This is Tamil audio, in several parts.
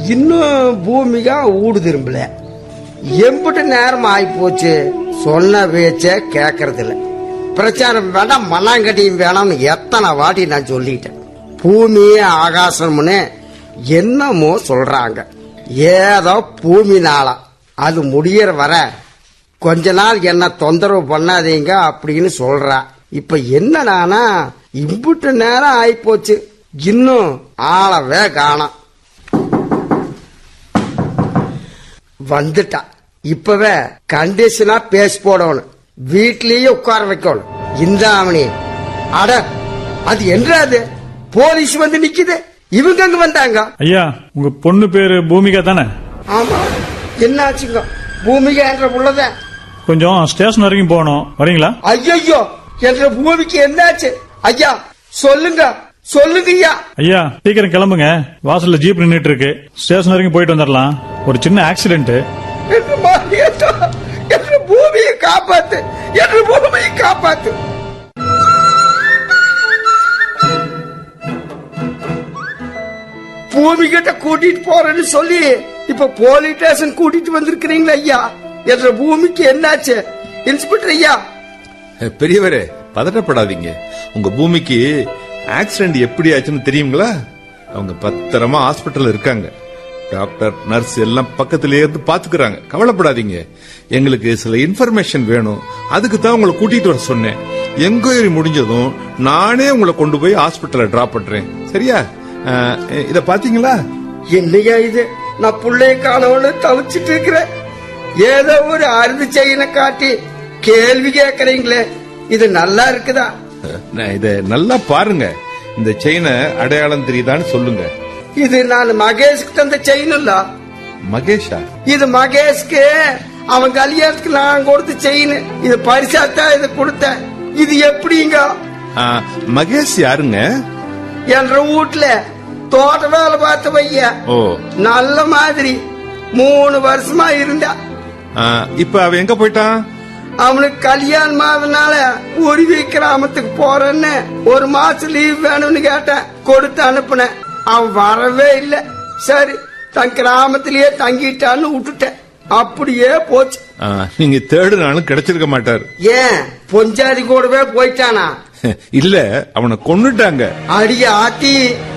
இன்னும் பூமிகா ஊடு திரும்பல எம்பிட்டு நேரம் ஆகி போச்சு சொன்ன பேச்ச கேக்கறது இல்ல பிரச்சாரம் வேண்டாம் மண்ணாங்கட்டியும் வேணாம்னு எத்தனை வாட்டி நான் சொல்லிட்டேன் பூமியே ஆகாசம்னு என்னமோ சொல்றாங்க ஏதோ பூமி நாளா அது முடியற வர கொஞ்ச நாள் என்ன தொந்தரவு பண்ணாதீங்க அப்படின்னு சொல்றா இப்ப என்னடானா இம்புட்டு நேரம் ஆயிப்போச்சு இன்னும் ஆளவே காணோம் வந்துட்டா இப்பவே கண்டிஷனா பேசி போடணும் வீட்லயே உட்கார வைக்கணும் இந்த அவனி அட அது என்னது போலீஸ் வந்து நிக்குது இவங்க அங்க வந்தாங்க ஐயா உங்க பொண்ணு பேரு பூமிகா தானே ஆமா என்னாச்சுங்க பூமிகா என்ற புள்ளத கொஞ்சம் ஸ்டேஷன் வரைக்கும் போகணும் வரீங்களா ஐயோ என்ற பூமிக்கு என்னாச்சு ஐயா சொல்லுங்க சொல்லுங்க ஐயா ஐயா சீக்கிரம் கிளம்புங்க வாசல்ல ஜீப் நின்னுட்டு இருக்கு ஸ்டேஷன் வரைக்கும் போயிட்டு வந்துடலாம் ஒரு சின்ன ஆக்சிடென்ட் என்ற மாரியத்தா என்ற பூமியை காப்பாத்து என்ற பூமியை காப்பாத்து பூமி கிட்ட கூட்டிட்டு போறேன்னு சொல்லி இப்ப போலீஸ் ஸ்டேஷன் கூட்டிட்டு வந்திருக்கிறீங்களா ஐயா என்ற பூமிக்கு என்னாச்சு இன்ஸ்பெக்டர் ஐயா பெரியவரே பதட்டப்படாதீங்க உங்க பூமிக்கு ஆக்சிடென்ட் எப்படி ஆச்சுன்னு தெரியுங்களா அவங்க பத்திரமா ஹாஸ்பிட்டல்ல இருக்காங்க டாக்டர் நர்ஸ் எல்லாம் பக்கத்திலே இருந்து பாத்துக்கிறாங்க கவலைப்படாதீங்க எங்களுக்கு சில இன்ஃபர்மேஷன் வேணும் அதுக்கு தான் உங்களை கூட்டிட்டு வர சொன்னேன் என்கொயரி முடிஞ்சதும் நானே உங்களை கொண்டு போய் ஹாஸ்பிட்டல்ல டிராப் பண்றேன் சரியா அஹ், இத பாத்தீங்களா என்னையா இது நான் புள்ளைய காணவனு தவிச்சிட்டு இருக்கிறேன் ஏதோ ஒரு அறுதி செயினை காட்டி கேள்வி கேக்குறீங்களே இது நல்லா இருக்குதா நான் இத நல்லா பாருங்க இந்த செயினை அடையாளம் தெரியுதான்னு சொல்லுங்க இது நான் மகேஷ்க்கு தந்த செயின் இல்ல மகேஷா இது மகேஷ்க்கு அவன் கல்யாணத்துக்கு நான் கொடுத்த செயின் இது பரிசாத்தான் இது கொடுத்தேன் இது எப்படிங்க ஆ, மகேஷ் யாருங்க என்ற வீட்டுல தோட்ட வேலை பார்த்த பையன் ஓ நல்ல மாதிரி மூணு வருஷமா இருந்தா ஆ, இப்ப அவன் எங்க போயிட்டான் அவனுக்கு கல்யாணம் ஆகுதுனால உருவி கிராமத்துக்கு போறேன்னு ஒரு மாசம் லீவ் வேணும்னு கேட்டேன் கொடுத்து அனுப்புனேன் அவன் வரவே இல்ல சரி தன் கிராமத்திலேயே தங்கிட்டான்னு விட்டுட்டேன் அப்படியே போச்சு ஆ, நீங்க தேடுனாலும் கிடைச்சிருக்க மாட்டார் ஏன் பொஞ்சாதி கூடவே போயிட்டானா இல்ல அவனை கொன்னுட்டாங்க அடிய ஆத்தி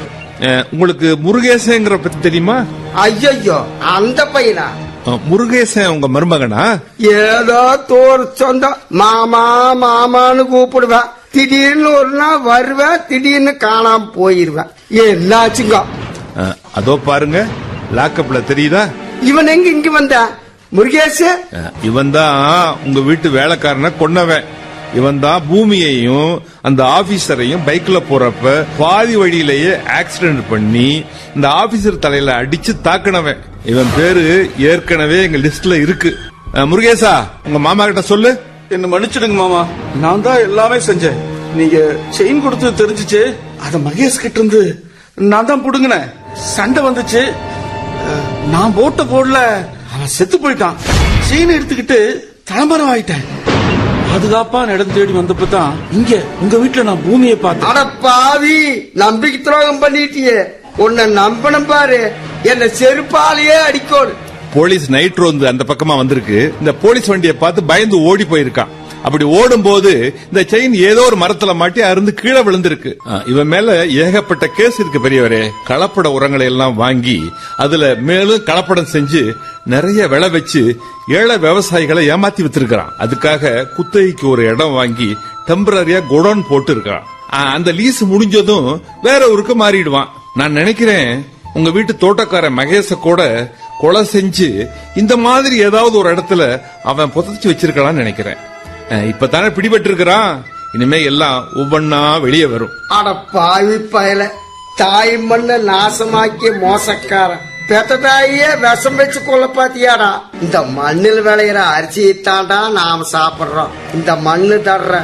ஆ, உங்களுக்கு முருகேசங்கிற பத்தி தெரியுமா ஐயோ அந்த பையனா ஆ, முருகேசன் உங்க மருமகனா ஏதோ தோர் சொந்தம் மாமா மாமான்னு கூப்பிடுவேன் திடீர்னு ஒரு நாள் வருவேன் திடீர்னு காணாம போயிருவேன் என்னாச்சுங்க ஆ, அதோ பாருங்க லாக்கப்ல தெரியுதா இவன் எங்க இங்க வந்தா முருகேஷ் இவன் தான் உங்க வீட்டு வேலைக்காரனை கொன்னவன் இவன் தான் பூமியையும் அந்த ஆபீசரையும் பைக்ல போறப்ப பாதி வழியிலேயே ஆக்சிடென்ட் பண்ணி இந்த ஆபீசர் தலையில அடிச்சு தாக்குனவன் இவன் பேரு ஏற்கனவே எங்க லிஸ்ட்ல இருக்கு அஹ், முருகேசா உங்க மாமா கிட்ட சொல்லு என்ன மன்னிச்சிடுங்க மாமா நான் தான் எல்லாமே செஞ்சேன் நீங்க செயின் கொடுத்து தெரிஞ்சுச்சு அத மகேஷ் கிட்ட இருந்து நான் தான் புடுங்கினேன் சண்டை வந்துச்சு அஹ், நான் போட்ட போடல அவன் செத்து போயிட்டான் செயின் எடுத்துக்கிட்டு தலைமரம் ஆயிட்டேன் பாதுகாப்பா இடம் தேடி வந்தப்ப தான் இங்க உங்க வீட்டுல நான் பூமியை பார்த்தேன் அட பாவி நம்பிக்கை துரோகம் பண்ணிட்டியே உன்னை நம்பணும் பாரு என்ன செருப்பாலேயே அடிக்கோடு போலீஸ் நைட் ரோந்து அந்த பக்கமா வந்திருக்கு இந்த போலீஸ் வண்டியை பார்த்து பயந்து ஓடி போயிருக்கான் அப்படி ஓடும் போது இந்த செயின் ஏதோ ஒரு மரத்துல மாட்டி அருந்து கீழே விழுந்திருக்கு அஹ், இவன் மேல ஏகப்பட்ட கேஸ் இருக்கு பெரியவரே கலப்பட உரங்களை எல்லாம் வாங்கி அதுல மேலும் கலப்படம் செஞ்சு நிறைய விளை வச்சு ஏழை விவசாயிகளை ஏமாத்தி வித்திருக்கிறான் அதுக்காக குத்தகைக்கு ஒரு இடம் வாங்கி டெம்பரரியா குடோன் போட்டு இருக்கான் அஹ், அந்த லீஸ் முடிஞ்சதும் வேற ஊருக்கு மாறிடுவான் நான் நினைக்கிறேன் உங்க வீட்டு தோட்டக்கார மகேஷ கூட கொலை செஞ்சு இந்த மாதிரி ஏதாவது ஒரு இடத்துல அவன் புதைச்சு வச்சிருக்கலாம்னு நினைக்கிறேன் அஹ், இப்பதானே பிடிபட்டு இருக்கிறான் இனிமே எல்லாம் ஒவ்வொன்னா வெளியே வரும் அட பாவி பயல தாய் மண்ண நாசமாக்கிய மோசக்காரன் பெத்த தாயே விஷம் வச்சு கொள்ள பாத்தியாடா இந்த மண்ணில் விளையிற அரிசியை தாண்டா நாம சாப்பிடுறோம் இந்த மண்ணு தர்ற